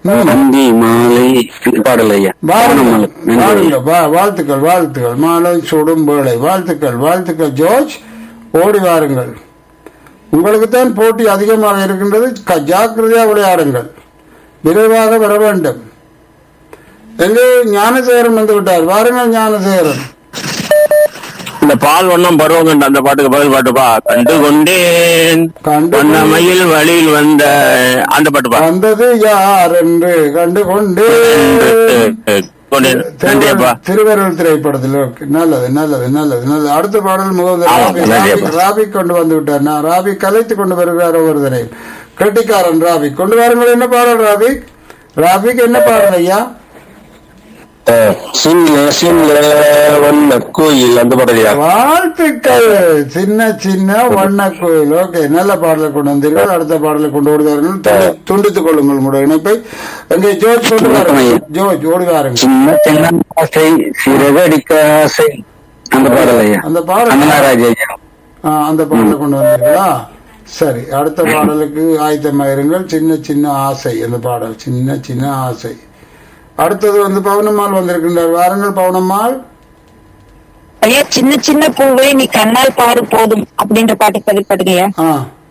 அந்தி மாலை பாடல் ஐயா வாருங்கள் நன்றி. வாருங்கள். வா- வாழ்த்துக்கள் வாழ்த்துக்கள் மாலை சுடும் வேளை வாழ்த்துக்கள் வாழ்த்துக்கள் ஜோர்ஜ் ஓடி வாருங்கள் உங்களுக்குத்தான் போட்டி அதிகமாக இருக்கின்றது க- ஜாக்கிரதையாக விளையாடுங்கள் விரைவாக வர வேண்டும் எங்கே ஞானசேகரன் வந்து விட்டார் வாருங்கள் ஞானசேகரன் இந்த பால் வண்ணம் பருவம் கண்ட அந்த பாட்டுக்கு பதில் பாட்டுப்பா கண்டு கொண்டேன் கண்டு வண்ணமயில் வழியில் வந்த அந்த பாட்டுப்பா வந்தது யார் என்று கண்டு கொண்டு கொண்டேன் நன்றியப்பா திருவருள் திரைப்படத்தில் இருக்கு. நல்லது நல்லது நல்லது நல்லது அடுத்த பாடல் முகமது ஆமா, ராபி- நன்றியப்பா. ராபி- ராபி கொண்டு வந்து விட்டார் நான் ராபி கலைத்து கொண்டு வருகிறார் ஒருவரை கெட்டிக்காரன் ராபி கொண்டு வாருங்கள் என்ன பாடல் ராபி ராபிக்கு என்ன பாடல் ஐயா சின்ன சின்ன வண்ண கோயில் அந்த பாடலையா வாழ்த்துக்கள் சின்ன சின்ன வண்ண கோயில் ஓகே நல்ல பாடலை கொண்டு வந்தீர்கள் அடுத்த பாடலை கொண்டு ஓடுவார்கள் துண்டி- துண்டித்துக் கொள்ளுங்கள் உங்களுடைய இணைப்பை எங்கே ஜோர்ஜ் கொண்டு வாருங்கள் ஜோர்ஜ் ஓடி வாருங்கள் சின்ன சின்ன ஆசை சிறகடிக்க ஆசை அந்த பாடல் ஐயா அந்த பாடல் அண்ணாராஜ் ஐயா ஆ, அந்த பாடலை கொண்டு வந்தீர்களா சரி அடுத்த பாடலுக்கு ஆயத்தமாயிருங்கள் சின்ன சின்ன ஆசை அந்த பாடல் சின்ன சின்ன ஆசை அடுத்தது வந்து பவுனம்மாள் வந்திருக்கின்றார் வாருங்கள் பவுனம்மாள் ஐயா சின்ன சின்ன பூவே நீ கண்ணால் பாரு போதும் அப்படின்ற பாட்டுக்கு பதில் பாட்டுங்கய்யா ஆ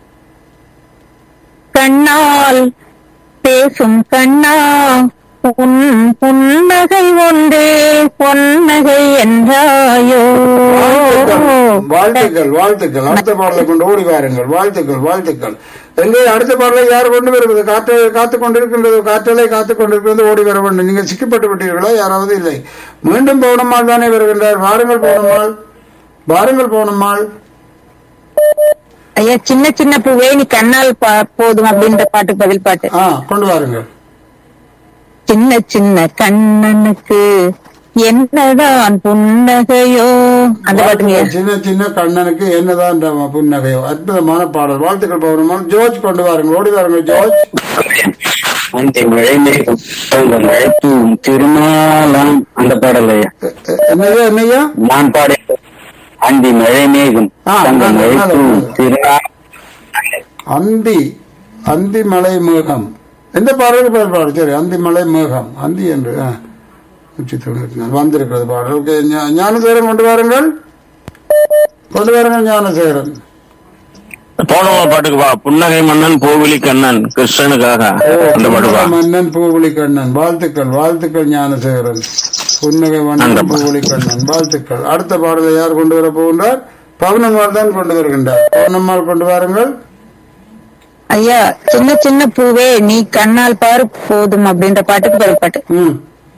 கண்ணால் பேசும் கண்ணா உன் புன்னகை ஒன்றே பொன்னகை என்றாயோ வாழ்த்துக்கள் வாழ்த்துக்கள் அடுத்த பாடலை கொண்டு ஓடி வாருங்கள் வாழ்த்துக்கள் வாழ்த்துக்கள் எங்கே அடுத்த பாடலை யார் கொண்டு வருவது காற்று காத்து கொண்டிருக்கின்றது காற்றலை காத்து கொண்டிருக்கிறது ஓடி வர வேண்டும் நீங்கள் சிக்கப்பட்டு விட்டீர்களா யாராவது இல்லை மீண்டும் பவுனம்மாள் தானே வருகின்றார் வாருங்கள் பவுனம்மாள் வாருங்கள் பவுனம்மாள் ஐயா சின்ன சின்ன பூவே நீ கண்ணால் பா- போதும் அப்படின்ற பாட்டுக்கு பதில் பாட்டு ஆ கொண்டு வாருங்கள் சின்ன சின்ன கண்ணனுக்கு என்னதான் புன்னகையோ அந்த பாட்டுங்கய்யா சின்ன சின்ன கண்ணனுக்கு என்னதான் இந்த புன்னகையோ அற்புதமான பாடல் வாழ்த்துக்கள் பௌர்ணமால் ஜோர்ஜ் கொண்டு வாருங்கள் ஓடி வாருங்கள் ஜோர்ஜ் அந்த மழை மேகம் அந்த மழை தூவும் திருநாளாம் அந்த பாடல் ஐயா எ- எ- என்னய்யா என்னய்யா நான் பாட அந்தி மழை மேகம் ஆ, அந்த நல்லது, மழை நல்லது, தூவும் நல்லது. திருநாள் அந்தி அந்தி மலை மேகம் எந்த பாடலுக்கு பேர் பாடல் சரி அந்தி மலை மேகம் அந்தி என்று ஆ. நூற்றி தொண்ணூற்றி நாலு வந்திருக்கிறது பாடல் ஓகே ஞா- ஞானசேகரன் கொண்டு வாருங்கள் கொண்டு வாருங்கள் ஞானசேகரன் போனவ பாட்டுக்குப்பா புன்னகை மன்னன் கோவிலி கண்ணன் கிருஷ்ணனுக்காக அந்த பாட்டுப்பா மன்னன் பூவுலி கண்ணன் வாழ்த்துக்கள் வாழ்த்துக்கள் ஞானசேகரன் புன்னகை மன்னன் அந்த பா- பூவுலி கண்ணன் வாழ்த்துக்கள் அடுத்த பாடலை யார் கொண்டு வர போகின்றார் பவுனம்மாள் தான் கொண்டு வருகின்றார் பவுனம்மாள் கொண்டு வாருங்கள் ஐயா சின்ன சின்ன பூவே நீ கண்ணால் பாரு போதும் அப்படின்ற பாட்டுக்கு பதில் பாட்டு ம்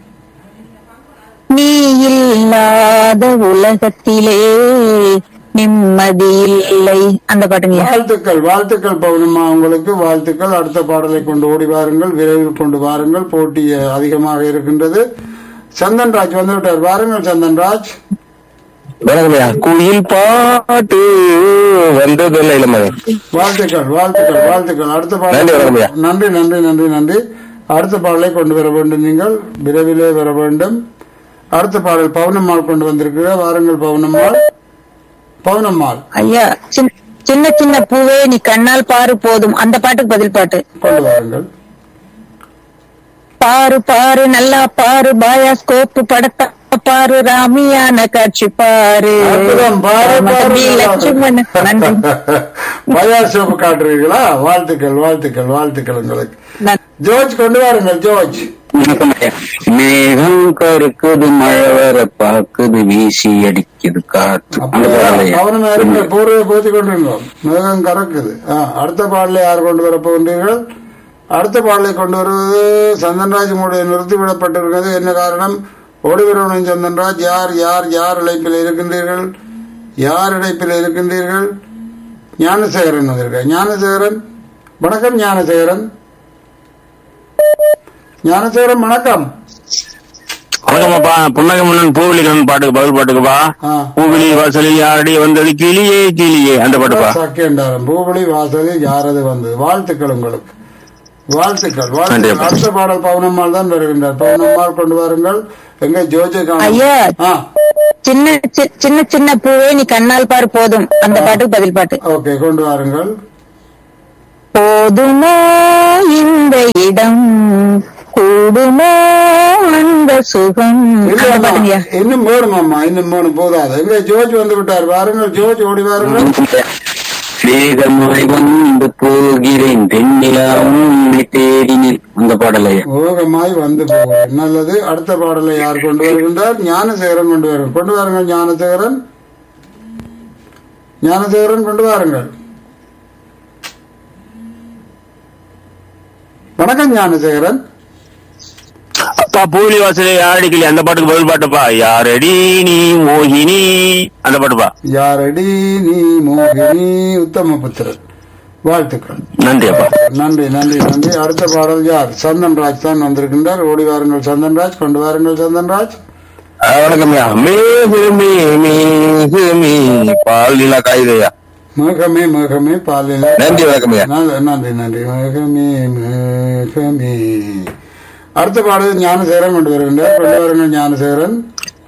நீ இல்லாத உலகத்திலே நிம்மதி இல்லை அந்த பாட்டுங்க வாழ்த்துக்கள் வாழ்த்துக்கள் பவுனம்மா உங்களுக்கு வாழ்த்துக்கள் அடுத்த பாடலை கொண்டு ஓடி வாருங்கள் விரைவில் கொண்டு வாருங்கள் போட்டி அதிகமாக இருக்கின்றது சந்தன்ராஜ் வந்து விட்டார் வாருங்கள் சந்தன்ராஜ் வணக்கம்யா குயில் பாட்டு வந்ததில்லை இளமகன் வாழ்த்துக்கள் வாழ்த்துக்கள் வாழ்த்துக்கள் அடுத்த நன்றி, வணக்கம் ஐயா. பாடல் நன்றி நன்றி நன்றி நன்றி அடுத்த பாடலை கொண்டு வர வேண்டும் நீங்கள் விரைவிலே வர வேண்டும் அடுத்த பாடல் பவுனம்மாள் கொண்டு வந்திருக்கிறார் வாருங்கள் பவுனம்மாள் பவுனம்மாள் ஐயா சின்ன- சின்ன சின்ன பூவே நீ கண்ணால் பாரு போதும் அந்த பாட்டுக்கு பதில் பாட்டு கொண்டு வாருங்கள் பாரு பாரு நல்லா பாரு பாயாஸ்கோப்பு படத்தை பாரு ராமியான காட்சி பாரு அற்புதம், பாரு, பாரு, தம்பி நல்லா லட்சுமணன் நன்றி பயாசோப்பு காட்டுறீங்களா வாழ்த்துக்கள் வாழ்த்துக்கள் வாழ்த்துக்கள் உங்களுக்கு நன்றி. ஜோர்ஜ் கொண்டு வாருங்கள் ஜோர்ஜ் வணக்கம் ஐயா. மேகம் கருக்குது மழை வர பாக்குது வீசி அடிக்குது காத்து அந்த அப்படியா? பாடல் ஐயா. கவனமா இருங்க போர்வையை போத்தி கொண்டிருந்தோம் மேகம் கறக்குது ஆ, அடுத்த பாடலை யார் கொண்டு வர போகின்றீர்கள் அடுத்த பாடலை கொண்டு வருவது சந்தன்ராஜ் உங்களுடைய நிறுத்திவிடப்பட்டிருக்கிறது என்ன காரணம் ஓடிவரவனின் சந்தன்ராஜ் யார் யார் யார் இழைப்பில் இருக்கின்றீர்கள் யார் இழைப்பில் இருக்கின்றீர்கள் ஞானசேகரன் வந்திருக்கார் ஞானசேகரன் வணக்கம் ஞானசேகரன் ஞானசேகரன் வணக்கம் வணக்கம்ப்பா புன்னகை மன்னன் பூவிலி கண்ணன் பாட்டுக்கு பதில் பாட்டுக்குப்பா ஆ. பூவிலி வாசலில் யாரடி வந்தது கிளியே கிளியே அந்த பாட்டுப்பா சக்கியண்டாரம் பூபலி வாசலில் யாரது வந்தது வாழ்த்துக்கள் உங்களுக்கு வாழ்த்துக்கள் வாழ்த்துக்கள் நன்றி. அடுத்த பாடல் பவுனம்மாள் தான் வருகின்றார் பவுனம்மாள் கொண்டு வாருங்கள் எங்க ஜோஜி ஐயா. ஆ சின்ன சி- சின்ன சின்ன பூவே நீ கண்ணால் பாரு போதும் அந்த பாட்டுக்கு பதில் பாட்டு ஓகே கொண்டு வாருங்கள் போதுமோ இந்த இடம் கூடுமோ அந்த சுகம் அந்த இல்லம்மா பாட்டுங்கய்யா இன்னும் வேணுமாம்மா இன்னும் வேணும் போதாது எங்க ஜோர்ஜ் வந்து விட்டார் வாருங்கள் ஜோர்ஜ் ஓடி வாருங்கள் வேகமாய் வந்து போகிறேன் தென்னிலாவும் உன்னை தேடினேன் அந்த பாடலையா ஓகமாய் வந்து போகிறேன் நல்லது அடுத்த பாடலை யார் கொண்டு வருகின்றார் ஞானசேகரன் கொண்டு வருகிறார் கொண்டு வாருங்கள் ஞானசேகரன் ஞானசேகரன் கொண்டு வாருங்கள் வணக்கம் ஞானசேகரன் அப்பா பூலி வாசலே யாரடிக்கல அந்த பாட்டுக்கு பதில் பாட்டுப்பா யாரடி நீ மோகினி அந்த பாட்டுப்பா யாரடி நீ மோகினி உத்தம புத்திரன் வாழ்த்துக்கள் நன்றி அப்பா நன்றி நன்றி நன்றி அடுத்த பாடல் யார் சந்தன்ராஜ் தான் வந்திருக்கின்றார் ஓடி வாருங்கள் சந்தன்ராஜ் கொண்டு வாருங்கள் சந்தன்ராஜ் வணக்கம்யா மேகுமே மேகுமே பால் நிலா காயுதையா மேகமே மேகமே பாலில நன்றி வணக்கம்யா நல்ல- நன்றி நன்றி மேகமே மேகமே அடுத்த பாடல் ஞானசேகரன் கொண்டு வருகின்றார் கொண்டு வாருங்கள் ஞானசேகரன்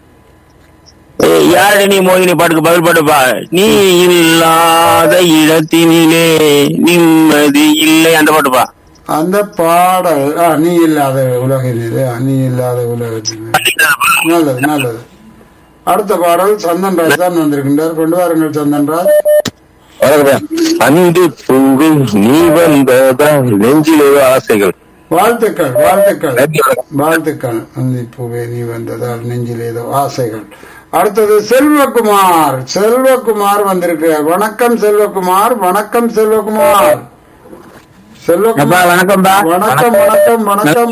ஏய், யாரடி நீ மோகினி பாட்டுக்கு பதில் பாட்டுப்பா நீ இல்லாத இடத்தினிலே நிம்மதி இல்லை அந்த பாட்டுப்பா அந்த பாடல் ஆ, நீ இல்லாத உலகினிலே ஆ, நீ இல்லாத உலகத்திலே நல்லது நல்லது அடுத்த பாடல் சந்தன்ராஜ் தான் வந்திருக்கின்றார் கொண்டு வாருங்கள் சந்தன்ராஜ் வணக்கம்யா அன்பு பொங்கும் நீ வந்ததா நெஞ்சிலே ஆசைகள் வாழ்த்துக்கள் வாழ்த்துக்கள் நன்றி வணக்கம் வாழ்த்துக்கள் பூவே நீ வந்ததால் நெஞ்சில் ஏதோ ஆசைகள் அடுத்தது செல்வகுமார் செல்வகுமார் வந்திருக்கிறார் வணக்கம் செல்வகுமார் வணக்கம் செல்வகுமார் அப்பா செல்வகுமார் வணக்கம்பா வணக்கம் வணக்கம் வணக்கம்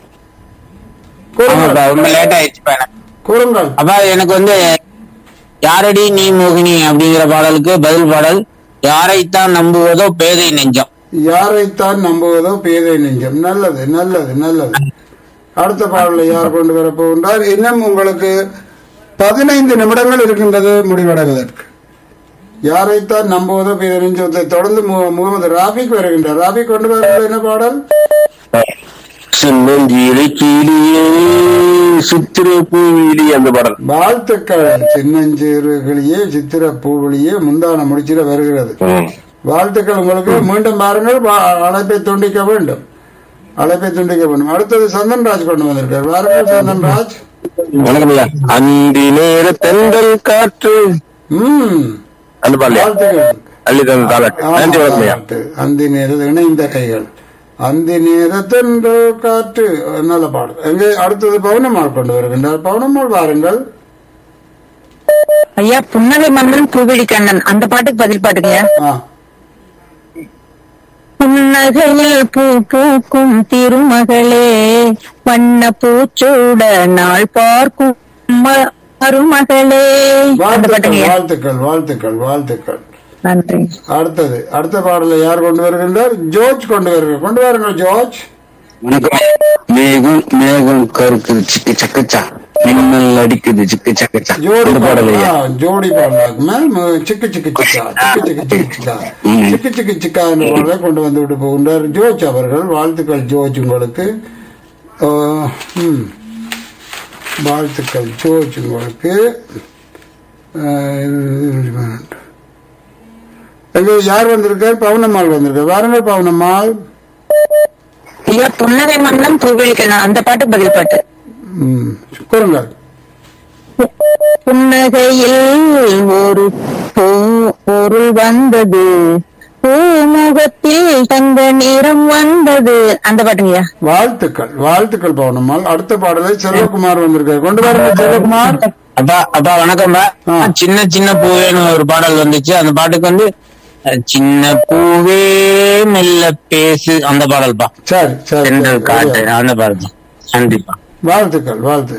ஆமாப்பா கூறுங்கள் ரொம்ப லேட் ஆயிடுச்சுப்பா எனக்கு கூறுங்கள் அப்பா எனக்கு வந்து யாரடி நீ மோகினி அப்படிங்கிற பாடலுக்கு பதில் பாடல் யாரைத்தான் நம்புவதோ பேதை நெஞ்சம் யாரைத்தான் நம்புவதோ பேதை நெஞ்சம் நல்லது நல்லது நல்லது அடுத்த பாடலை யார் கொண்டு வரப் போகின்றார் இன்னும் உங்களுக்கு பதினைந்து நிமிடங்கள் இருக்கின்றது முடிவடைவதற்கு யாரைத்தான் நம்புவதோ பேதை நெஞ்சத்தை தொடர்ந்து மு- முகமது ராபிக் வருகின்றார் ராபிக் கொண்டு வருகிறது என்ன பாடல் சின்னஞ்சிலை கீழியே சித்திர பூவிலி அந்த பாடல் வாழ்த்துக்கள் சின்னஞ்சிறுகளியே சித்திர பூவிலியே முந்தான முடிச்சிட வருகிறது ம். வாழ்த்துக்கள் உங்களுக்கு மீண்டும் பாருங்கள் வா- அழைப்பை துண்டிக்க வேண்டும் அழைப்பை துண்டிக்க வேண்டும் அடுத்தது சந்தன்ராஜ் கொண்டு வந்திருக்கார் வாருங்கள் சந்தன்ராஜ் வணக்கம் ஐயா அந்தி நேர தென்றல் காற்று ம் அந்த பாடலையா வாழ்த்துக்கள் அள்ளி தந்த தாளாட்டு நன்றி வணக்கம் ஐயா பாராட்டு. அந்தி நேர இணைந்த கைகள் அந்தி நேரத்தென்று காற்று நல்ல பாடல் எங்கே அடுத்தது பவுனம்மாள் கொண்டு வருகின்றார் பவுனம்மாள் வாருங்கள் ஐயா புன்னகை மன்னன் பூவிழி கண்ணன் அந்த பாட்டுக்கு பதில் பாட்டுங்கய்யா ஆ புன்னகையில் பூ பூக்கும் திருமகளே வண்ண பூச்சூட நாள் பார்க்கும் ம- மருமகளே அந்த வாழ்த்துக்கள் பாட்டுங்கய்யா வாழ்த்துக்கள் வாழ்த்துக்கள் வாழ்த்துக்கள் நன்றி அடுத்தது அடுத்த பாடலை யார் கொண்டு வருகின்றார் ஜோர்ஜ் கொண்டு வருகிறார் கொண்டு வாருங்கள் ஜோர்ஜ் வணக்கம் மேகம் மேகம் கருக்குது சிக்கு சக்கச்சா மின்னல் அடிக்குது சிக்கு சக்கச்சா ஜோடி அந்த பாடலையா பாடலா ஜோடி பாடலாக்கு மேல் ம- சிக்கு சிக்கு சிக்கா சிக்கு சிக்கு சிக்கு சிக்கா சிக்கு சிக்கு சிக்கா என்ற பாடலை கொண்டு வந்து விட்டு போகின்றார் ஜோர்ஜ் அவர்கள் வாழ்த்துக்கள் ஜோர்ஜ் உங்களுக்கு ஆ, ம். வாழ்த்துக்கள் ஜோர்ஜ் உங்களுக்கு ஆ, இது- எங்க யார் வந்திருக்கார் பவுனம்மாள் வந்திருக்கார் வாருங்கள் பவுனம்மாள் ஐயா புன்னகை மன்னன் பூவிழி கண்ணன் அந்த பாட்டுக்கு பதில் பாட்டு ம். கூறுங்கள் புன்னகையில் ஒரு பூ- பொருள் வந்தது பூமுகத்தில் தங்க நிறம் வந்தது அந்த பாட்டுங்கய்யா வாழ்த்துக்கள் வாழ்த்துக்கள் பவுனம்மாள் அடுத்த பாடலை செல்வகுமார் வந்திருக்கார் கொண்டு வாருங்கள் செல்வகுமார் அப்பா அப்பா வணக்கம்பா ஆ. சின்ன சின்ன பூவேன்னு ஒரு பாடல் வந்துச்சு அந்த பாட்டுக்கு வந்து அஹ், சின்ன பூவே மெல்ல பேசு அந்த பாடல்பா சரி சரி தென்றல் காட்டு சரி. அந்த பாடல் தான் கண்டிப்பா வாழ்த்துக்கள் வாழ்த்து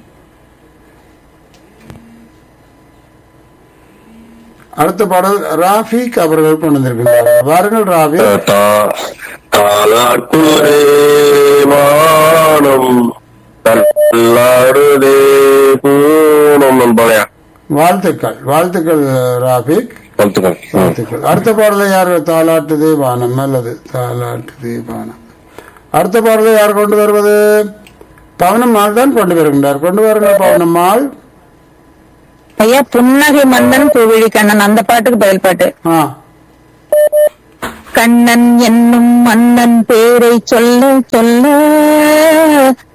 அடுத்த பாடல் ராஃபிக் அவர்கள் கொண்டு வந்திருக்கிறார்கள் வாருங்கள் ராஃபிக் தாளாட்டுதே வானம் தள்ளாடுதே பூனம் நண்பனையா வாழ்த்துக்கள் வாழ்த்துக்கள் ராஃபிக் வாழ்த்துக்கள் ம். வாழ்த்துக்கள் அடுத்த பாடலை யார் தாலாட்டு தேவானம் நல்லது தாலாட்டு தேவானம் அடுத்த பாடலை யார் கொண்டு வருவது பவனம்மாள் தான் கொண்டு வருகின்றார் கொண்டு வருங்கள் பவனம்மாள் ஐயா புன்னகை மன்னன் பூவிழி கண்ணன் அந்த பாட்டுக்கு பதில் பாட்டு ஆ கண்ணன் என்னும் மன்னன் பேரை சொல்ல சொல்ல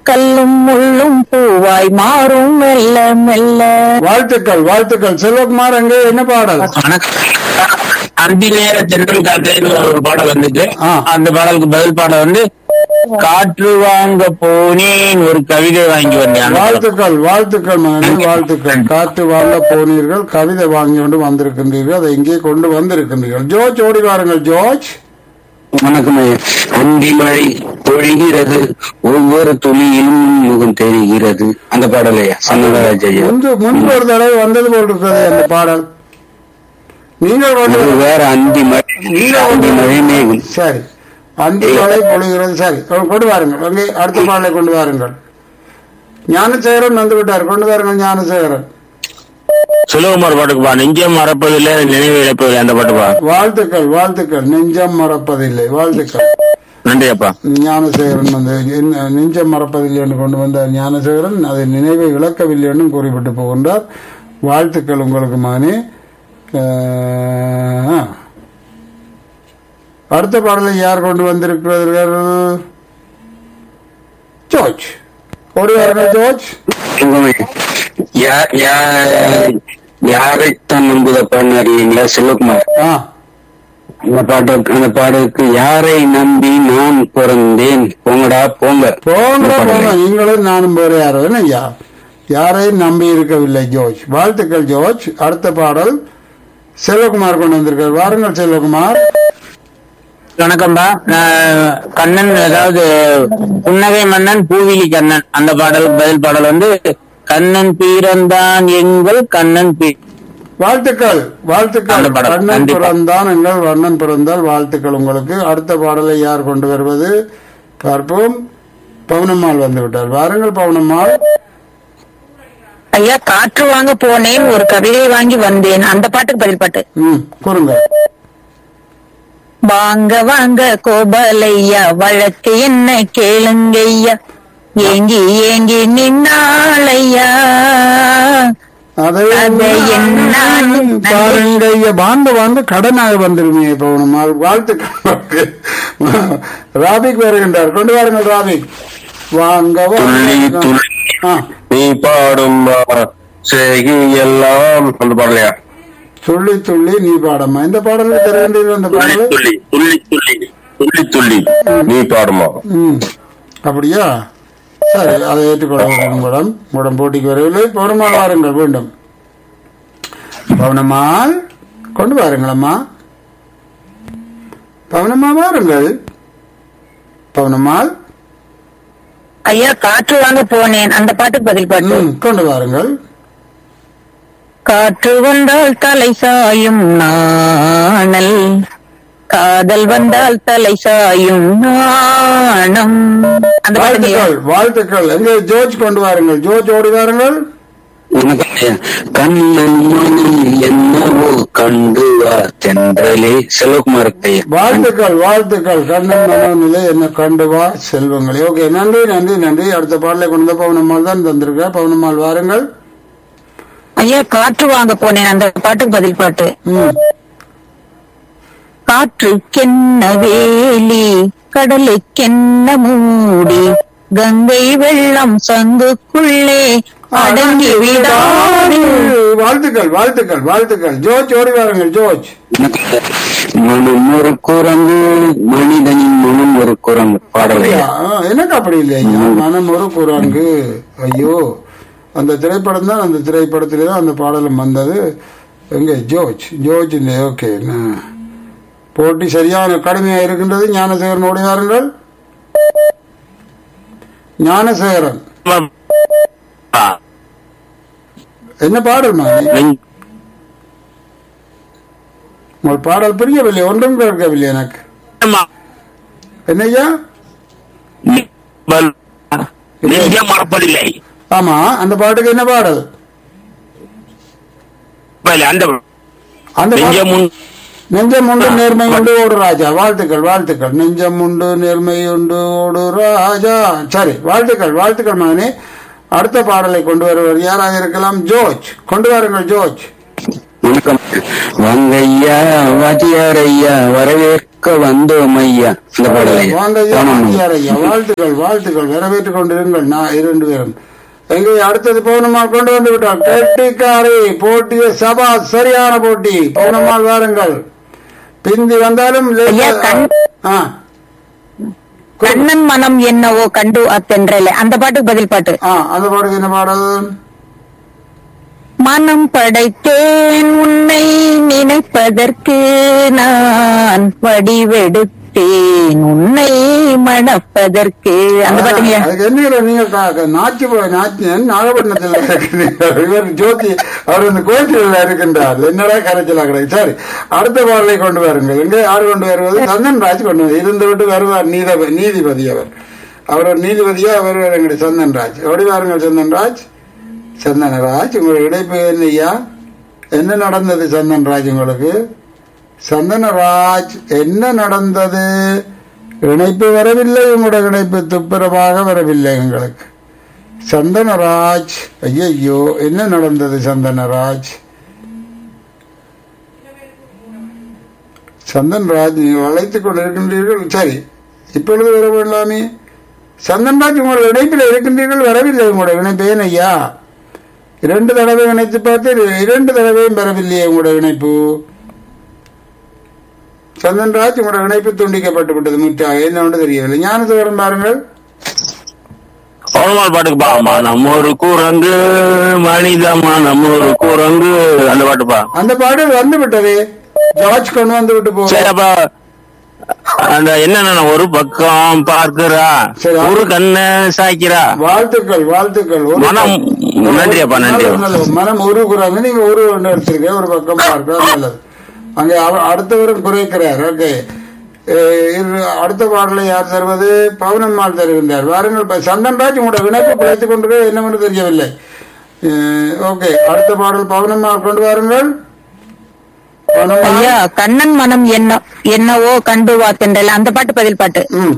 மாறும் மெல்ல மெல்ல வாழ்த்துக்கள் வாழ்த்துக்கள் செல்வகுமார் அங்கே என்ன பாடல் வணக்கம் அந்தி நேர தென்றல் காத்தைன்னு ஒரு பாடல் வந்துச்சு ஆ. அந்த பாடலுக்கு பதில் பாடல் வந்து காற்று வாங்க போனேன் ஒரு கவிதை வாங்கி வந்தேன் அந்த பாடல். வாழ்த்துக்கள் வாழ்த்துக்கள் மகனே வாழ்த்துக்கள் காற்று வாங்க போனீர்கள் கவிதை வாங்கி கொண்டு வந்திருக்கின்றீர்கள் அதை இங்கே கொண்டு வந்திருக்கின்றீர்கள் ஜோர்ஜ் ஓடி வாருங்கள் ஜோர்ஜ் வணக்கம் ஐயா அந்தி மழை பொழிகிறது ஒவ்வொரு துளியிலும் முகம் தெரிகிறது அந்த பாடல் ஐயா சன்னதராஜ் ஐயா முன்பு முன்பு ஒரு தடவை வந்தது போல் இருக்கிறது அந்த பாடல் நீங்கள் கொண்டு அது வேற அந்தி மழை அந்தி மழை மேகம் சரி அந்த மழை பொழிகிறது சரி கொண்டு வாருங்கள் அங்கே அடுத்த பாடலை கொண்டு வாருங்கள் ஞானசேகரன் வந்து விட்டார் கொண்டு வாருங்கள் ஞானசேகரன் சுலகுமார் பாட்டுக்குப்பா நெஞ்சம் மறப்பதில்லை நினைவு இழப்பதில்லை அந்த பாட்டுப்பா வாழ்த்துக்கள் வாழ்த்துக்கள் நெஞ்சம் மறப்பதில்லை வாழ்த்துக்கள் நன்றி அப்பா ஞானசேகரன் வந்து என்ன நெஞ்சம் மறப்பதில்லை என்று கொண்டு வந்த ஞானசேகரன் அதை நினைவை இழக்கவில்லை என்றும் குறிப்பிட்டு போகின்றார் வாழ்த்துக்கள் உங்களுக்கு மகனே அஹ், அடுத்த பாடலை யார் கொண்டு வந்திருக்கிறார்கள் ஜோர்ஜ் ஒரு வாருங்கள் ஜோர்ஜ் யா- யா- யாரைத்தான் நம்புதப்பான்னு அறிவீங்களா செல்வகுமார் ஆ அந்த பாட்டு அந்த பாடலுக்கு யாரை நம்பி நான் பிறந்தேன் போங்கடா போங்க போங்க அந்த பாடல். போங்க நீங்களும் நானும் வேறு யாரோ என்ன ஐயா யாரையும் நம்பி இருக்கவில்லை ஜோர்ஜ் வாழ்த்துக்கள் ஜோர்ஜ் அடுத்த பாடல் செல்வகுமார் கொண்டு வந்திருக்கார் வாருங்கள் செல்வகுமார் வணக்கம்பா நான் கண்ணன் அதாவது புன்னகை மன்னன் பூவிலி கண்ணன் அந்த பாடலுக்கு பதில் பாடல் வந்து கண்ணன் பிறந்தான் எங்கள் கண்ணன் பி வாழ்த்துக்கள் வாழ்த்துக்கள் அந்த பாடல். கண்ணன் கண்டிப்பா. பிறந்தான் எங்கள் வண்ணன் பிறந்தால் வாழ்த்துக்கள் உங்களுக்கு அடுத்த பாடலை யார் கொண்டு வருவது பார்ப்போம் பவுனம்மாள் வந்து விட்டார் வாருங்கள் பவுனம்மாள் ஐயா காற்று வாங்க போனேன் ஒரு கவிதை வாங்கி வந்தேன் அந்த பாட்டுக்கு பதில் பாட்டு ம் கூறுங்க வாங்க வாங்க கோபாலையா வழக்கு என்ன கேளுங்கய்யா ஏங்கி ஏங்கி நின்னாளையா அதை அதை என்னான்னு பாருங்க ஐயா வாங்க வாங்க கடனாக வந்துருமே பவுனம்மாள் வாழ்த்துக்கள் ராபிக் வருகின்றார் கொண்டு வாருங்கள் ராபிக் வாங்க துள்ளி வாங்க துள்ளி ஆ நீ பாடும் செய்கி எல்லாம் அந்த பாடலையா துள்ளி துள்ளி நீ பாடம்மா இந்த பாடலுக்கு தருகின்றீர்கள் அந்த துள்ளி பாடல் துள்ளி துள்ளி துள்ளி துள்ளி துள்ளி நீ பாடுமா ம் அப்படியா சரி அதை ஏற்றுக்கொள்ள வேண்டும் மேடம் உடன் போட்டிக்கு வரவில்லை பௌர்ணமால் வாருங்கள் வேண்டும் பவுனம்மாள் கொண்டு வாருங்களம்மா பவுனம்மா வாருங்கள் பவுனம்மாள் ஐயா காற்று வாங்க போனேன் அந்த பாட்டுக்கு பதில் பாட்டு ம் கொண்டு வாருங்கள் காற்று வந்தால் தலை சாயும் நாணல் காதல் வந்தால் தலை சாயும் நாணம் அந்த பாட்டு வாழ்த்துக்கள் வாழ்த்துக்கள் எங்கே ஜோர்ஜ் கொண்டு வாருங்கள் ஜோர்ஜ் ஓடி வாருங்கள் கண்ணன் மனம் என்னவோ கண்டு வா தென்றலே செல்வகுமார் கையா வாழ்த்துக்கள் வாழ்த்துக்கள் கண்ணன் மனோநிலை என்ன கண்டு வா செல்வங்களே ஓகே நன்றி நன்றி நன்றி அடுத்த பாடலை கொண்டு வந்த பவுனம்மாள் தான் தந்திருக்க பவுனம்மாள் வாருங்கள் ஐயா காற்று வாங்க போனேன் அந்த பாட்டுக்கு பதில் பாட்டு ம் காற்றுக்கென்ன வேலி கடலுக்கென்ன மூடி கங்கை வெள்ளம் சங்குக்குள்ளே அடங்கி விடாது வாழ்த்துக்கள் வாழ்த்துக்கள் வாழ்த்துக்கள் ஜோர்ஜ் ஓடி வாருங்கள் ஜோர்ஜ் மனம் ஒரு குரங்கு மனிதனின் மனம் ஒரு குரங்கு பாடலையா ஐயா, ஆ, எனக்கு அப்படி இல்லையா மனம் ஒரு குரங்கு ஐயோ அந்த திரைப்படம் தான் அந்த திரைப்படத்திலே தான் அந்த பாடலும் வந்தது எங்க ஜோர்ஜ் ஜோர்ஜ் இல்லை ஓகே ந- போட்டி சரியான கடுமையா இருக்கின்றது ஞானசேகரன் ஓடி வாருங்கள் ஞானசேகரன் என்ன பாடல் மாதிரி உங்கள் பாடல் புரியவில்லை ஒன்றும் கேட்கவில்லை எனக்கு என்னய்யா நெஞ்சம் மறப்பதில்லை ஆமா அந்த பாட்டுக்கு என்ன பாடல் அந்த அந்த பாட்டு- நெஞ்சம் உன் நெஞ்சம் உண்டு நேர்மை உண்டு ஓடு ராஜா வாழ்த்துக்கள் வாழ்த்துக்கள் நெஞ்சம் உண்டு நேர்மை உண்டு ஓடு ராஜா சரி வாழ்த்துக்கள் வாழ்த்துக்கள் மகனே அடுத்த பாடலை கொண்டு வருவர் யாராக இருக்கலாம் ஜோர்ஜ் கொண்டு வாருங்கள் ஜோர்ஜ் வணக்கம் வாங்கய்யா வாத்தியார் ஐயா வரவேற்க வந்தோம் ஐயா இந்த பாடலையா வாங்க ஐயா, வாத்தியார் ஐயா வாழ்த்துக்கள் வாழ்த்துக்கள் வரவேற்றுக் கொண்டிருங்கள் நான் இரண்டு பேரும் எங்கே அடுத்தது பௌர்ணமால் கொண்டு வந்து விட்டார் கெட்டிக்காரி போட்டிய சபா சரியான போட்டி பௌர்ணமால் வாருங்கள் பிந்தி வந்தாலும் லேசா- ஐயா, கண்- ஆ, கண்ணன் மனம் என்னவோ கண்டு அத்தென்றல அந்த பாட்டுக்கு பதில் பாட்டு ஆ, அந்த பாடல் என்ன பாடல் மனம் படைத்தேன் உன்னை நினைப்பதற்கு நான் வடிவெடுத்தேன் உன்னை மணப்பதற்கு அந்த பாட்டுங்க அதுக்கு என்ன நீங்க கா- கா- நாச்சி போ- நாச்சி நாகப்பட்டினத்தில் இருக்கிறீர்கள். இவர் ஜோதி அவர் வந்து கோயில்ல இருக்கின்றார் என்னடா கரைச்சலா கிடையாது சரி அடுத்த பாடலை கொண்டு வாருங்கள் எங்கே யார் கொண்டு வருவது சந்தன் ராஜ் கொண்டு வந்து இருந்து விட்டு வருவார் நீத நீதிபதி அவர் அவர் ஒரு நீதிபதியா வருவார் எங்களுடைய சந்தன் ராஜ் எப்படி வாருங்கள் சந்தன் ராஜ் சந்தனராஜ் உங்களுடைய இடைப்பு என்னையா என்ன நடந்தது சந்தன்ராஜ் உங்களுக்கு சந்தனராஜ் என்ன நடந்தது இணைப்பு வரவில்லை உங்களுடைய இணைப்பு துப்புரமாக வரவில்லை எங்களுக்கு சந்தனராஜ் ஐயையோ என்ன நடந்தது சந்தனராஜ் சந்தன்ராஜ் நீங்கள் அழைத்துக் கொண்டிருக்கின்றீர்கள் சரி இப்பொழுது வர வேண்டாமே சந்தன்ராஜ் உங்கள் இணைப்பில் இருக்கின்றீர்கள் வரவில்லை உங்களுடைய இணைப்பு ஏன் ஐயா இரண்டு தடவை இணைத்து பார்த்து இரண்டு தடவையும் பெறவில்லையே உங்களுடைய இணைப்பு சந்தன்ராஜ் உங்களுடைய இணைப்பு துண்டிக்கப்பட்டு விட்டது முற்றாக என்ன ஒன்று தெரியவில்லை ஞானத்துவரம் பாருங்கள் பௌர்ணமால் பாட்டுக்கு பா மனம் ஒரு குரங்கு மனித மனம் ஒரு குரங்கு அந்த பாட்டுப்பா அந்த பாடல் வந்து விட்டது ஜார்ஜ் கொண்டு வந்து விட்டு போ சரி அப்ப அந்த என்னன்னா ஒரு பக்கம் பார்க்கிறா சரி. ஒரு கண்ண சாய்க்கிறா வாழ்த்துக்கள் வாழ்த்துக்கள் ஒரு மனம் நன்றி அப்பா நன்றி நல்லது, நல்லது. மனம் உருகுறாங்க நீங்க உரு ஒன்று எடுத்திருக்க ஒரு பக்கம் பார்க்க நல்லது அங்கே அவ- அடுத்தவரும் குறைக்கிறார் ஓகே அடுத்த பாடலை யார் தருவது பவுனம்மாள் தருகின்றார் வாருங்கள் இப்ப சந்தன்ராஜ் உங்களோட வினைப்பு பிழைத்துக் கொண்டு என்னவென்று தெரியவில்லை ஓகே அடுத்த பாடல் பவுனம்மாள் கொண்டு வாருங்கள் பவுனம்மாள். ஐயா கண்ணன் மனம் என்ன என்னவோ கண்டு வாத்தென்றல அந்த பாட்டு பதில் பாட்டு ம்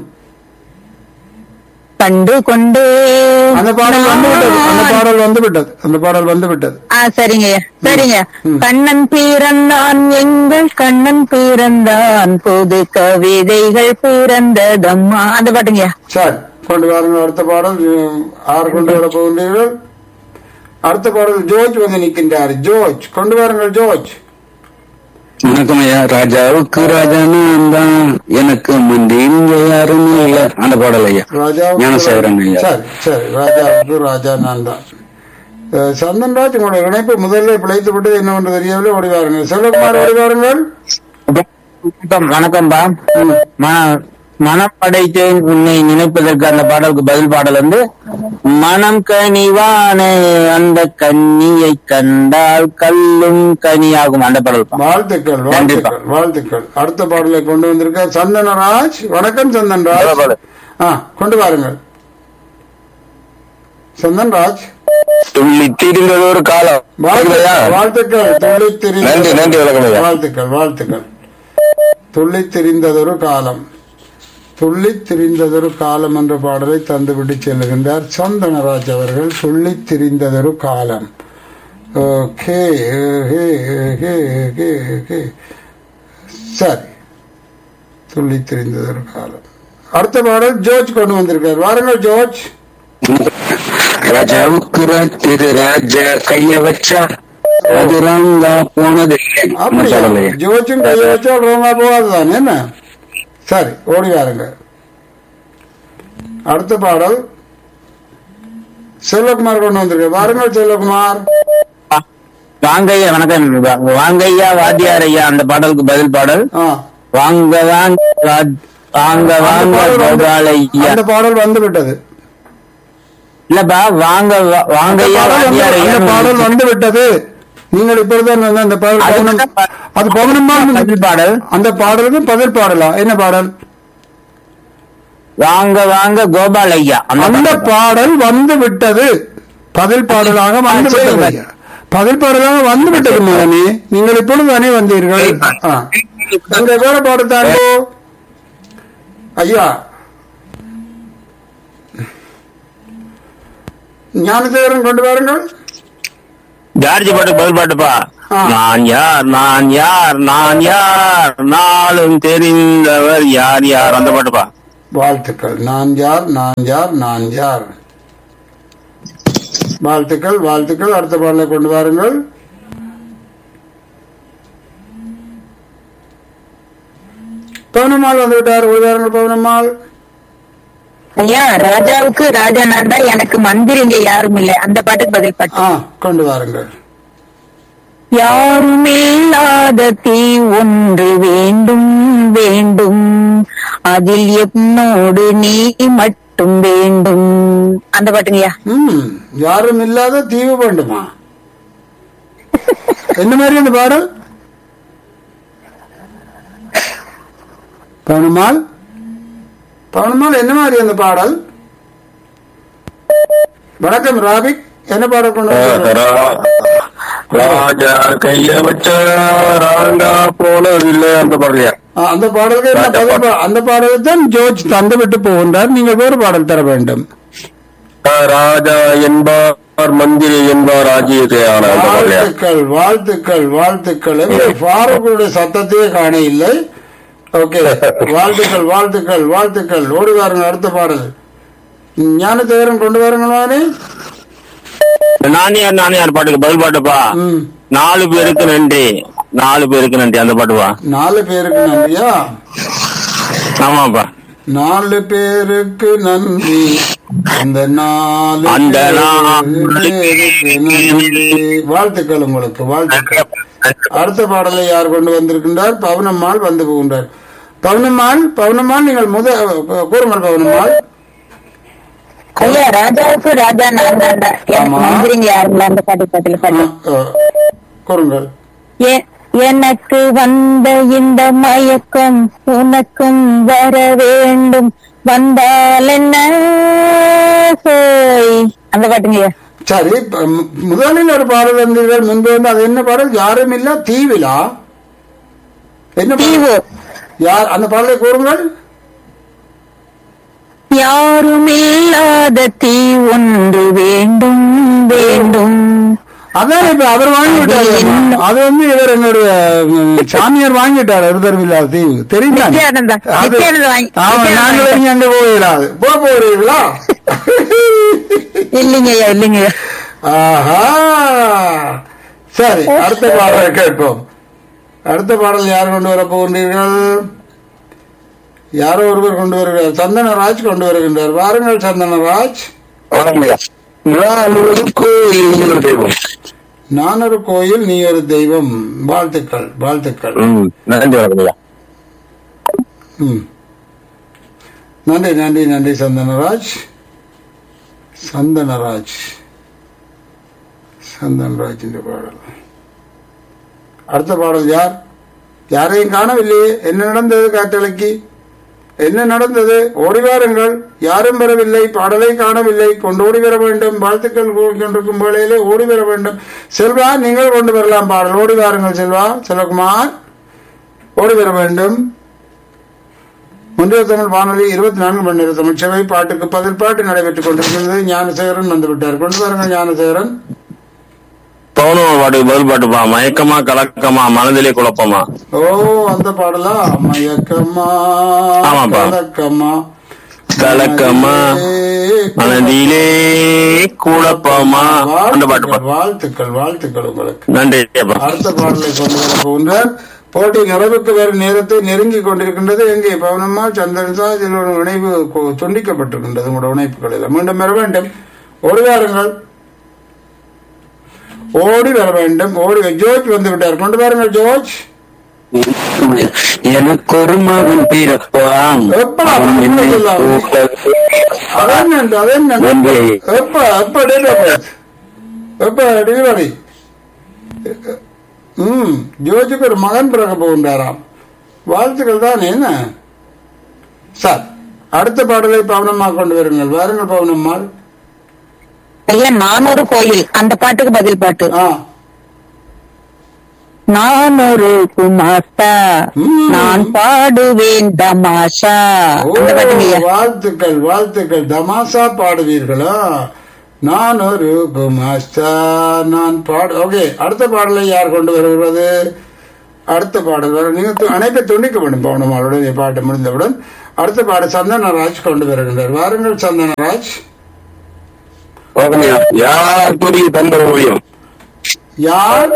கண்டு கொண்டு அந்த பாடல் வந்து விட்டது அந்த பாடல் வந்து விட்டது அந்த பாடல் வந்து விட்டது ஆ சரிங்க ஐயா சரிங்க கண்ணன் பிறந்தான் எங்கள் கண்ணன் பிறந்தான் புது கவிதைகள் பிறந்ததம்மா அந்த பாட்டுங்க சரி கொண்டு வாருங்கள் அடுத்த பாடல் உம், ஆறு கொண்டு வர போகின்றீர்கள் அடுத்த பாடல் ஜோர்ஜ் வந்து நிற்கின்றார் ஜோர்ஜ் கொண்டு வாருங்கள் ஜோர்ஜ் வணக்கம் ஐயா ராஜாவுக்கு ராஜா நான் தான் எனக்கு முந்தி இங்க யாரும் இல்ல அந்த பாடல் ஐயா ராஜாவுக்கு ஞானசேகரன் ஐயா சரி சரி ராஜாவுக்கு ராஜா நான் தான் அஹ், சந்தன்ராஜ் உங்களுடைய இணைப்பு முதல்ல பிழைத்து விட்டது என்னவென்று தெரியவில்லை ஓடி வாருங்கள் செல்வகுமார் ஓடி வாருங்கள் வணக்கம் வணக்கம்பா ம- மனம் படைத்தேன் உன்னை நினைப்பதற்கு அந்த பாடலுக்கு பதில் பாடல் வந்து மனம் கனிவான அந்த கன்னியை கண்டால் கல்லும் கனியாகும் அந்த பாடல் பா. வாழ்த்துக்கள் கண்டிப்பா. வாழ்த்துக்கள் வாழ்த்துக்கள் அடுத்த பாடலை கொண்டு வந்திருக்க சந்தனராஜ் வணக்கம் சந்தன்ராஜ் நல்ல பாடல். ஆ கொண்டு வாருங்கள் சந்தன்ராஜ் துள்ளி திரிந்தது ஒரு காலம் வாழ்த்துக்கள் வாழ்த்துக்கள் துள்ளித் திரிந்த- நன்றி, நன்றி, வணக்கம் ஐயா. வாழ்த்துக்கள் வாழ்த்துக்கள் துள்ளித் திரிந்ததொரு காலம் துள்ளித் திரிந்ததொரு காலம் என்ற பாடலை தந்துவிட்டு செல்லுகின்றார் சந்தனராஜ் அவர்கள் துள்ளித் திரிந்ததொரு காலம் ஓகே ஹே, ஹே, ஹே, ஹே. சரி துள்ளித் திரிந்ததொரு காலம் அடுத்த பாடல் ஜோர்ஜ் கொண்டு வந்திருக்கார் வாருங்கள் ஜோர்ஜ் ராஜாவுக்கு ரா- திரு ராஜா கைய வச்சா அது ராங்கா போனது அந்த அப்படியா பாடல் ஐயா. ஜோச்சும் கையை வச்சா ரோமா போகாதுதான் என்ன சரி ஓடி வாருங்க அடுத்த பாடல் செல்வகுமார் கொண்டு வந்திருக்க வாருங்கள் செல்வகுமார் வாங்கய்யா வணக்கம் வா- வாங்கய்யா வாத்தியார் ஐயா அந்த பாடலுக்கு பதில் பாடல் ஆ வாங்க வாங்க ராஜ்- வாங்க அந்த வாங்க பாடல் வந்து- கோபாலையா அந்த பாடல் வந்து விட்டது இல்லப்பா வாங்க வா- அந்த வாங்கய்யா பாடல் வந்து- வாத்தியார் ஐயா அந்த பாடல் வந்து விட்டது நீங்கள் இப்பொழுதுதான் வந்து அந்த பாடல் அது பௌர்ணம்- மட்டும் பா- அது பௌர்ணமா பதில் பாடல் அந்த பாடலுக்கு பதில் பாடலா என்ன பாடல் வாங்க வாங்க கோபால் ஐயா அந்த அந்த பாடல். பாடல் வந்து விட்டது பதில் பாடலாக வந்து சரி, விட்டது சரி. ஐயா. பதில் பாடலாக வந்து விட்டது மகனே நீங்கள் இப்பொழுது தானே வந்தீர்கள் ஆ. அங்க வேற பாடத்தாண்டோ ஐயா ஞானதேவரன் கொண்டு வாருங்கள் ஜார்ஜ் பாட்டுக்கு பதில் பாட்டுப்பா ஆ. நான் யார் நான் யார் நான் யார் நாளும் தெரிந்தவர் யார் யார் அந்த பாட்டுப்பா வாழ்த்துக்கள் நான் யார் நான் யார் நான் யார் வாழ்த்துக்கள் வாழ்த்துக்கள் அடுத்த பாடலை கொண்டு வாருங்கள் பவுனம்மாள் வந்து விட்டார் உதாரணங்கள் பவுனம்மாள் ஐயா ராஜாவுக்கு ராஜா நான் தான் எனக்கு மந்திரிங்க யாரும் இல்லை அந்த பாட்டுக்கு பதில் பாட்டு ஆ கொண்டு வாருங்கள் யாருமில்லாத தீ ஒன்று வேண்டும் வேண்டும் அதில் என்னோடு நீ மட்டும் வேண்டும் அந்த பாட்டுங்கய்யா ம் யாரும் இல்லாத தீவு வேண்டுமா என்ன மாதிரி அந்த பாடல் பவுனம்மாள் பவுனம்மாள் என்ன மாதிரி அந்த பாடல் வணக்கம் ராபிக் என்ன பாடல் கொண்டு வந்தீர்கள்? ராஜா கைய வச்ச ராண்டா போனதில்லை அந்த பாடலையா ஆ, அந்த பாடலுக்கு என்ன பதில் பா- அந்த பாடலை தான் ஜோர்ஜ் தந்து விட்டு போகின்றார் நீங்கள் வேறு பாடல் தர வேண்டும் ராஜா என்பார் மந்திரி என்பார் ராஜ்யத்தை ஆன அந்த பாடலையா வாழ்த்துக்கள் வாழ்த்துக்கள் வாழ்த்துக்கள் எங்கே ஃபாரூக்குடைய சத்தத்தையே காண இல்லை ஓகே வாழ்த்துக்கள் வாழ்த்துக்கள் வாழ்த்துக்கள் ஓடி வாருங்கள் அடுத்த பாடல் ஞானத்தேவரன் கொண்டு வாருங்களானே நானியார் நானியார் பாட்டுக்கு பதில் பாட்டுப்பா ம் நாலு பேருக்கு நன்றி நாலு பேருக்கு நன்றி அந்த பாட்டுப்பா நாலு பேருக்கு நன்றியா ஆமாப்பா நாலு பேருக்கு நன்றி அந்த நாலு அந்த நாலு பேருக்கு நன்றி வாழ்த்துக்கள் உங்களுக்கு வாழ்த்துக்கள் அடுத்த பாடலை யார் கொண்டு வந்திருக்கின்றார் பவுனம்மாள் வந்து போகின்றார் பவுனம்மாள் பவுனம்மாள் நீங்கள் முத கூறுங்கள் பவுனம்மாள் ஐயா ராஜாவுக்கு ராஜா நான் தான் தான் எனக்கு ஆமா. மந்திரிங்க யாரும் இல்லை அந்த பாட்டுக்கு பதில் ஆ, பாட்டு ஆ, கூறுங்கள் எ- எனக்கு வந்த இந்த மயக்கம் உனக்கும் வர வேண்டும் வந்தால் என்ன சோய் அந்த பாட்டுங்க சரி ப- மு- முதலில் ஒரு பாடல் வந்தீர்கள் முன்பு வந்து அது என்ன பாடல் யாரும் இல்ல தீவிலா என்ன பாடல்? தீவு யார் அந்த பாடலை கூறுங்கள் யாரும் இல்லாத தீ ஒன்று வேண்டும் வேண்டும் அதான் இப்ப அவர் வாங்கி விட்டாரு அது வந்து இவர் எங்களுடைய ம், சாமியார் வாங்கிட்டார் இருதர்மில்லா தீவு தெரியுமா நித்யானந்தா, அது- நித்யானந்தா வாங்கி- ஆமா நித்யானந்தா நாங்கள் இங்க அங்க போயிடாது போக போறீங்களா இல்லைங்கய்யா இல்லைங்கய்யா ஆஹா சரி அடுத்த பாடலை கேட்போம் அடுத்த பாடல் யார் கொண்டு வர போகின்றீர்கள் யாரோ ஒருவர் கொண்டு வருகிறார் சந்தனராஜ் கொண்டு வருகின்றார் வாருங்கள் சந்தனராஜ் நான் ஒரு கோயில் தெய்வம் நான் ஒரு கோயில் நீ ஒரு தெய்வம் வாழ்த்துக்கள் வாழ்த்துக்கள் ம், நன்றி வணக்கம்யா ம். நன்றி நன்றி நன்றி சந்தனராஜ் சந்தனராஜ் சந்தனராஜ் இந்த பாடல் அடுத்த பாடல் யார் யாரையும் காணவில்லையே என்ன நடந்தது காற்றலைக்கு என்ன நடந்தது ஓடி வாருங்கள் யாரும் வரவில்லை பாடலை காணவில்லை கொண்டு ஓடி வர வேண்டும் வாழ்த்துக்கள் கொண்டிருக்கும் வேளையிலே ஓடி வர வேண்டும் செல்வா நீங்கள் கொண்டு வரலாம் பாடல் ஓடி வாருங்கள் செல்வா செல்வகுமார் ஓடி வர வேண்டும் முந்தைய தமிழ் வானொலி இருபத்தி நான்கு மணி நேர தமிழ் சேவை பாட்டுக்கு பதில் பாட்டு நடைபெற்றுக் கொண்டிருக்கிறது ஞானசேகரன் வந்து விட்டார் கொண்டு வாருங்கள் ஞானசேகரன் பௌர்ணமி பாட்டுக்கு பதில் பாட்டுப்பா மயக்கமா கலக்கமா மனதிலே குழப்பமா ஓ அந்த பாடலா மயக்கமா ஆமாப்பா. கலக்கமா கலக்கமா மனதிலே குழப்பமா அந்த பாட்டுப்பா வாழ்த்துக்கள் வாழ்த்துக்கள் வாழ்த்துக்கள் உங்களுக்கு நன்றி அப்பா அடுத்த பாடலை கொண்டு வர போகின்றார் போட்டி நிறைவுக்கு வரும் நேரத்தை நெருங்கி கொண்டிருக்கின்றது எங்கே பவனம்மா சந்திரன்சா இதில் ஒரு இணைவு கொ- துண்டிக்கப்பட்டிருக்கின்றது உங்களோட இணைப்புகள் எல்லாம் மீண்டும் வர வேண்டும் ஓடி வாருங்கள் ஓடி வர வேண்டும் ஓடி வ- ஜோர்ஜ் வந்து விட்டார் கொண்டு வாருங்கள் ஜோர்ஜ் எனக்கு ஒரு மகன் பிறப்பான் எப்படா அவன் என்னை சொல்லலாம்? கூப்பிட- அதென்ன அதென்ன நன்றி. எப்ப எப்ப டேட் ஆஃப் பர்த் எப்ப டெலிவரி ம் ஜோஜுக்கு ஒரு மகன் பிறக்க போகின்றாராம் வாழ்த்துக்கள் தான் என்ன சார் அடுத்த பாடலை பவனம்மா கொண்டு வருங்கள் வாருங்கள் பவனம்மாள் ஐயா நான் ஒரு கோயில் அந்த பாட்டுக்கு பதில் பாட்டு ஆ நான் ஒரு குமாஸ்தா ம். நான் பாடுவேன் தமாஷா ஓ, அந்த பாட்டுங்கய்யா வாழ்த்துக்கள் வாழ்த்துக்கள் தமாசா பாடுவீர்களா நான் ஒரு குமாஸ்தா நான் பாடு ஓகே அடுத்த பாடலை யார் கொண்டு வருகிறது அடுத்த பாடல் வர நீங்க து- அனைத்தை துண்டிக்க வேண்டும் பவனமாளுடைய பாட்டு முடிந்தவுடன் அடுத்த பாடு சந்தனராஜ் கொண்டு வருகின்றார் வாருங்கள் சந்தனராஜ் ஓ, வணக்கம்யா யார் தூரிய தந்த ஓவியம் யார்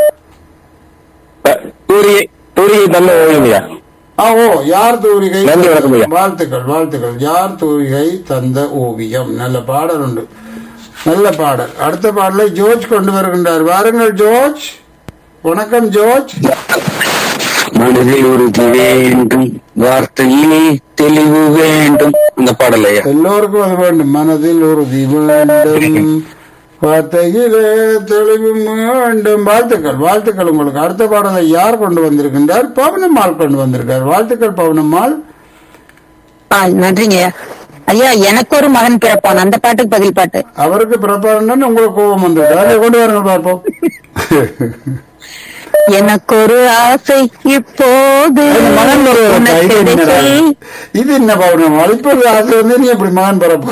தூரிய தூரிய தந்த ஓவியம்யா ஆ ஓ யார் தூரிகை நன்றி, வணக்கம் ஐயா. வாழ்த்துக்கள் வாழ்த்துக்கள் யார் தூரிகை தந்த ஓவியம் நல்ல பாடல் உண்டு நல்ல பாடல் அடுத்த பாடலை ஜோர்ஜ் கொண்டு வருகின்றார் வாருங்கள் ஜோர்ஜ் வணக்கம் ஜோர்ஜ் மனதில் உறுதி வேண்டும் வார்த்தையிலே தெளிவு வேண்டும் அந்த பாடலையா எல்லோருக்கும் அது வேண்டும் மனதில் உறுதி வேண்டும் வார்த்தையிலே தெளிவு வேண்டும் வாழ்த்துக்கள் வாழ்த்துக்கள் உங்களுக்கு அடுத்த பாடலை யார் கொண்டு வந்திருக்கின்றார் பவனம்மாள் கொண்டு வந்திருக்கார் வாழ்த்துக்கள் பவனம்மாள் ஆ, நன்றிங்க ஐயா. ஐயா எனக்கு ஒரு மகன் பிறப்பான் அந்த பாட்டுக்கு பதில் பாட்டு அவருக்கு பிறப்பாருன்னு உங்களுக்கு கோபம் வந்துருக்கு அதை கொண்டு வாருங்க பார்ப்போம் எனக்கு ஒரு ஆசை இப்போது அந்த மகன் ஒரு உனக்கு கைது என்னடா? கிடைக்கும். இது என்ன பவுனம் இப்போது ஆசை வந்து நீ எப்படி மகன் பிறப்பு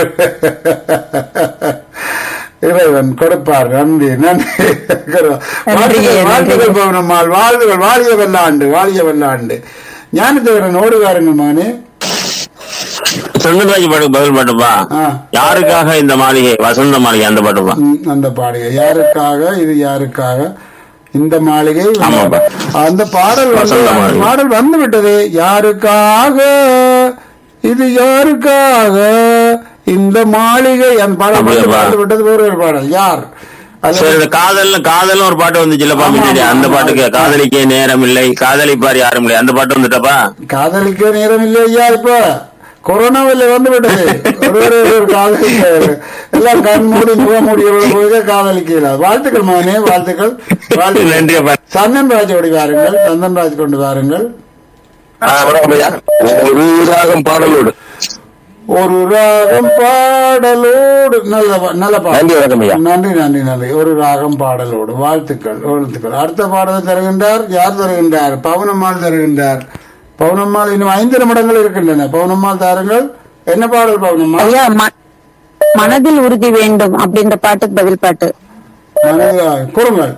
இறைவன் கொடுப்பார் நன்றி நன்றி வாழ்த்துக்கள், வாழ்த்துக்கள் பவுனம்மாள் வாழ்த்துகள் வாழிய வெள்ளாண்டு வாழிய வெள்ளாண்டு ஞானத்தேவரன் ஓடுவாருங்க மகனே சந்தராஜ் பாட்டுக்கு பதில் பாட்டுப்பா ஆ. யாருக்காக இந்த மாளிகை வசந்த மாளிகை அந்த பாட்டுப்பா ம், அந்த பாடுகை யாருக்காக இது யாருக்காக இந்த மாளிகை ஆமாப்பா. அந்த பாடல் வந்து வசந்த அந்த மாளிகை. பாடல் வந்து விட்டது யாருக்காக இது யாருக்காக இந்த மாளிகை அந்த பாடல் வந்து அப்படியாப்பா? வந்து விட்டது வேறு ஒரு பாடல் யார் அது சரி இந்த காதல் காதல்னு ஒரு பாட்டு வந்துச்சுல்லப்பா ஆமா, முன்னாடி ஆமா, அந்த ஆமா. பாட்டுக்கு காதலிக்க நேரம் இல்லை காதலிப்பார் யாரும் இல்லை அந்த பாட்டு வந்துட்டப்பா காதலிக்க நேரம் இல்லையா இப்ப கொரோனாவில் வந்து விட்டது ஒரு ஒரு ஒரு காதலிக்க எல்லாம் கண் மூடி முக மூடி போய் காதலிக்கல வாழ்த்துக்கள் மகனே வாழ்த்துக்கள் வாழ்த்துக்கள் நன்றிப்பா சந்தன் ராஜ் ஓடி வாருங்கள் சந்தன் ராஜ் கொண்டு வாருங்கள் ஆ, வணக்கம் ஐயா. ஒரு ராகம் பாடலோடு ஒரு ராகம் பாடலோடு நல்ல பா- நல்ல நன்றி, வணக்கம் ஐயா. பாடல் நன்றி நன்றி நன்றி ஒரு ராகம் பாடலோடு வாழ்த்துக்கள் வாழ்த்துக்கள் அடுத்த பாடலை தருகின்றார் யார் தருகின்றார் பவனம்மாள் தருகின்றார் பவுனம்மாள் இன்னும் ஐந்து நிமிடங்கள் இருக்கின்றன பவுனம்மாள் தாருங்கள் என்ன பாடல் பவுனம்மாள் ஐயா ம- மனதில் உறுதி வேண்டும் அப்படின்ற பாட்டுக்கு பதில் பாட்டு மனதில் கூறுங்கள்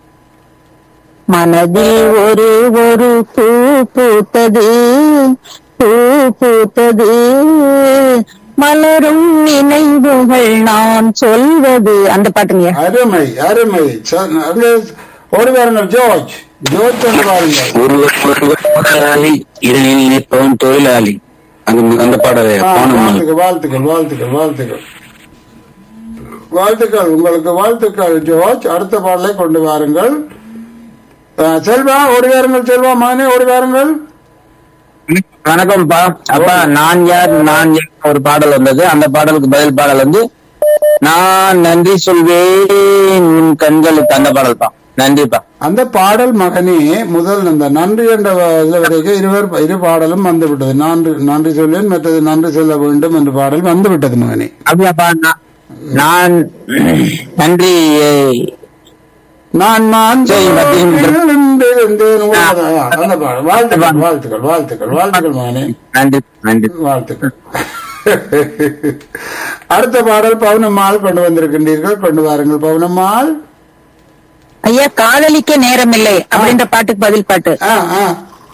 மனதில் ஒரு ஒரு பூ பூத்தது பூ பூத்தது மலரும் நினைவுகள் நான் சொல்வது அந்த பாட்டுங்க அருமை அருமை ச- அங்கே ஓடி வாருங்கள் ஜோர்ஜ் ஜோர்ஜ் கொண்டு வாருங்கள் ஒருவர் ஒருவர் முதலாளி இடையில் நிற்பவன் தொழிலாளி அந்த அந்த பாடலை ஆ, பானம் வாழ்த்துக்கள் வாழ்த்துக்கள் வாழ்த்துக்கள் வாழ்த்துக்கள் வாழ்த்துக்கள் உங்களுக்கு வாழ்த்துக்கள் ஜோர்ஜ் அடுத்த பாடலை கொண்டு வாருங்கள் ஆ, செல்வா ஓடி வாருங்கள் செல்வா மகனே ஓடி வாருங்கள் வணக்கம்ப்பா அப்பா நான் யார் நான் யார் ஒரு பாடல் வந்தது அந்த பாடலுக்கு பதில் பாடல் வந்து நான் நன்றி சொல்வேன் உன் கண்களுக்கு அந்த பாடல்ப்பா நன்றிப்பா அந்த பாடல் மகனே முதல் அந்த நன்றி என்ற வ- இதுல வரைக்கும் இருவர் இரு பாடலும் வந்து விட்டது நன்றி நன்றி சொல்வேன் மற்றது நன்றி சொல்ல வேண்டும் என்ற பாடல் வந்து விட்டது மகனே அப்படியாப்பா நான் நான் நன்றி நான் நான் சரி, மத்தியம் எழுந்தேன் உண்மைதான். அந்த பாடல் வாழ்த்துக்கள் வாழ்த்துக்கள் வாழ்த்துக்கள் வாழ்த்துக்கள் மகனே நன்றி நன்றி வாழ்த்துக்கள் அடுத்த பாடல் பவுனம்மாள் கொண்டு வந்திருக்கின்றீர்கள் கொண்டு வாருங்கள் பவுனம்மாள் ஐயா காதலிக்க நேரமில்லை அப்படின்ற பாட்டுக்கு பதில் பாட்டு ஆ, ஆ.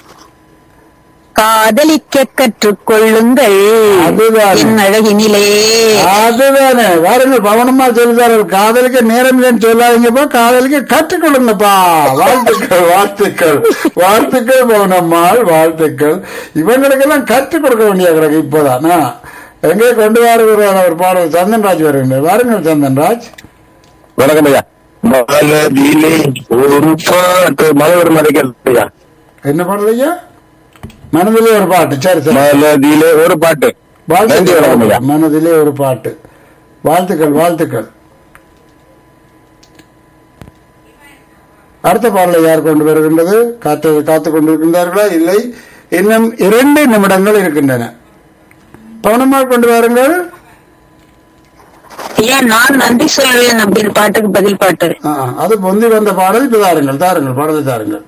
காதலிக்க கற்றுக்கொள்ளுங்கள் அதுதான். என் அழகினிலே அதுதானே வாருங்கள் பவனம்மாள் சொல்லுதாரு காதலிக்க நேரம் இல்லைன்னு சொல்லாதீங்கப்பா காதலிக்க கற்றுக்கொள்ளுங்கப்பா வாழ்த்துக்கள் வாழ்த்துக்கள் வாழ்த்துக்கள் பவனம்மாள் வாழ்த்துக்கள் இவங்களுக்கெல்லாம் கற்றுக் கொடுக்க வேண்டிய கிடக்கு இப்போதான் ஆ. எங்கே கொண்டு வருகிறார் ஒரு பாடல் சந்தன்ராஜ் வருகின்றார் வாருங்கள் சந்தன்ராஜ் வணக்கம் ஐயா மலதிலே ஒரு பாட்டு மலர் மறைக்கிறது ஐயா என்ன பாடல் ஐயா மனதிலே ஒரு பாட்டு சரி சரி மலதிலே ஒரு பாட்டு நன்றி வணக்கம் ஐயா வாழ்த்துக்கள் மனதிலே ஒரு பாட்டு வாழ்த்துக்கள் வாழ்த்துக்கள் அடுத்த பாடலை யார் கொண்டு வருகின்றது காத்து காத்துக் கொண்டிருக்கின்றார்களா இல்லை இன்னும் இரண்டு நிமிடங்கள் இருக்கின்றன பவனம்மாள் கொண்டு வாருங்கள் ஐயா நான் நன்றி சொல்வேன் அப்படின்னு பாட்டுக்கு பதில் பாட்டு ஆ, ஆ, அது பொந்தி வந்த பாடல் இப்ப தாருங்கள் தாருங்கள் பாடலை தாருங்கள்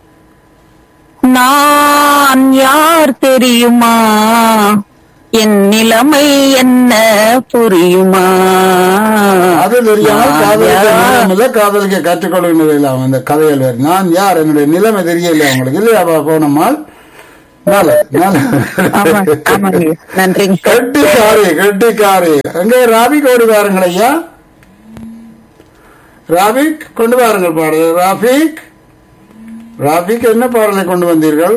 நான் யார் தெரியுமா என் நிலைமை என்ன புரியுமா அது தெரியாமல் நான் காதலிக்க யார்? நேரம் இல்லை காதலிக்க கற்றுக்கொள்கின்றது இல்லாம இந்த கதைகள் வேறு நான் யார் என்னுடைய நிலைமை தெரியல உங்களுக்கு இல்லையா பா- பவுனம்மாள் நல்லது, ஆமா நல்லது. ஆமாங்க நன்றிங்க கெட்டிக்காரி கெட்டிக்காரி எங்க ராபி கோடி வாருங்கள் ஐயா ராபிக் கொண்டு வாருங்கள் பாடலை ராபிக் ராபிக் என்ன பாடலை கொண்டு வந்தீர்கள்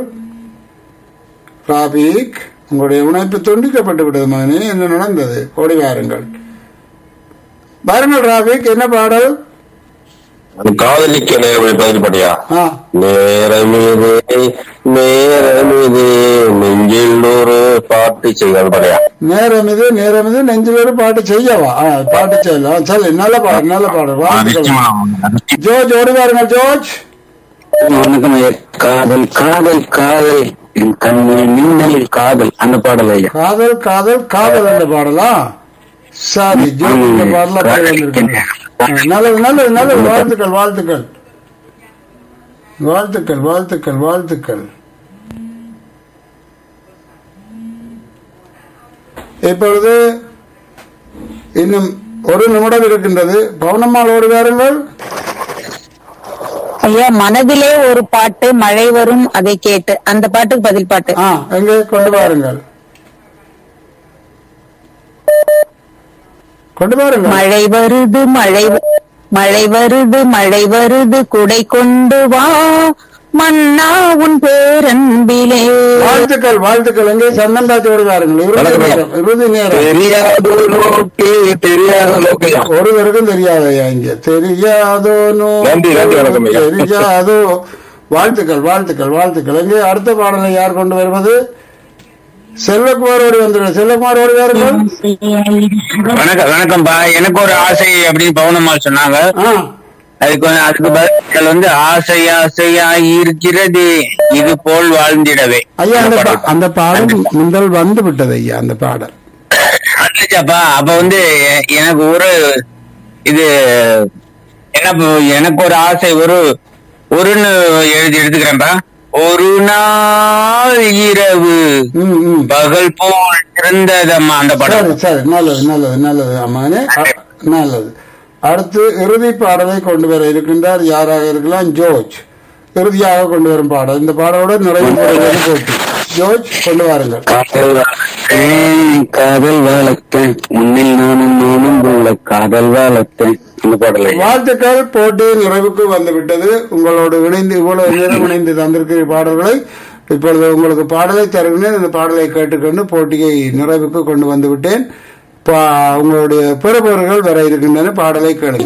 ராபிக் உங்களுடைய உழைப்பு துண்டிக்கப்பட்டு விட்டது மகனே என்ன நடந்தது ஓடி வாருங்கள் வாருங்கள் ராபிக் என்ன பாடல் காதலிக்க நேரம் பதில் படியா ஆ நேரமிது நேரமிது நெஞ்சில் ஒரு பாட்டு செய்வது படியா நேரம் இது நேரம் இது நெஞ்சில் ஒரு பாட்டு செய்யவா ஆ, பாட்டு செய்யலாம் சரி நல்ல பாடு நல்ல பாடு வாழ்த்துக்கள் ஜோர்ஜ் ஓடி வாருங்கள் ஜோர்ஜ் வணக்கம் ஐயா காதல் காதல் காதல் என் கண்ணில் மின்னலில் காதல் அந்த பாடல் ஐயா காதல் காதல் காதல் என்ற பாடலா சரி ஜோர்ஜ் இந்த பாடல போய் வந்திருக்கீங்க ஆ, நல்லது நல்லது நல்லது வாழ்த்துக்கள் வாழ்த்துக்கள் வாழ்த்துக்கள் வாழ்த்துக்கள் வாழ்த்துக்கள் இப்பொழுது இன்னும் ஒரு நிமிடம் இருக்கின்றது பவுனம்மாள் ஓடி வாருங்கள் ஐயா மனதிலே ஒரு பாட்டு மழை வரும் அதை கேட்டு அந்த பாட்டுக்கு பதில் பாட்டு ஆ எங்கே கொண்டு வாருங்கள் கொண்டு வாருங்கள் மழை வருது மழை வ- மழை வருது மழை வருது குடை கொண்டு வா மன்னா உன் பேரன்பிலே வாழ்த்துக்கள் வாழ்த்துக்கள் எங்கே சன்னந்தாச்சி ஓடி வாருங்கள் இறுதி வணக்கம் ஐயா. நேரம், இறுதி நேரம் தெரியாத லோக்கே தெரியாத லோக்கையா ஒருவருக்கும் தெரியாதையா இங்க தெரியாதோ நோ நன்றி, நன்றி, வணக்கம் ஐயா. தெரியாதோ வாழ்த்துக்கள் வாழ்த்துக்கள் வாழ்த்துக்கள் எங்கே அடுத்த பாடலை யார் கொண்டு வருவது செல்வகுமார் ஓடி வந்துடுங்க செல்வகுமார் ஓடி வாருங்கள் வணக்கம் வணக்கம்பா எனக்கு ஒரு ஆசை அப்படின்னு பவுனம்மாள் சொன்னாங்க ஆ அதுக்கு வந்து- அதுக்கு பதில் வந்து ஆசை ஆசையா இருக்கிறது இது போல் வாழ்ந்திடவே ஐயா அந்த பா- அந்த பாடல் முதல் வந்து விட்டது ஐயா அந்த பாடல் வந்துச்சாப்பா அப்ப வந்து எ- எனக்கு ஒரு இது என்ன ப- எனக்கு ஒரு ஆசை ஒரு ஒருன்னு எழுதி எடுத்துக்கிறேன்ப்பா ஒரு நாள் இரவு ம் ம் பகல் போல் சிறந்ததம்மா அந்த படம் சரி சரி நல்லது நல்லது நல்லது அம்மானே அ- நல்லது அடுத்து இறுதி பாடலை கொண்டு வர இருக்கின்றார் யாராக இருக்கலாம் ஜோர்ஜ் இறுதியாக கொண்டு வரும் பாடல் இந்த பாடலோட நிறைவு பெறுவது போட்டி ஜோர்ஜ் கொண்டு வாருங்கள் காதல் வளர்த்தேன் காதல் வளர்த்தேன் முன்னில் நானும் நானும் உள்ள காதல் வளர்த்தேன் அந்த பாடலை வாழ்த்துக்கள் போட்டி நிறைவுக்கு வந்துவிட்டது உங்களோடு இணைந்து இவ்வளவு நேரம் இணைந்து தந்திருக்கிற பாடல்களை இப்பொழுது உங்களுக்கு பாடலை தருகிறேன் இந்த பாடலை கேட்டுக்கொண்டு போட்டியை நிறைவுக்கு கொண்டு வந்து விட்டேன் பா- உங்களுடைய பிறப்பவர்கள் வர இருக்கின்றன பாடலை கேளுங்கள்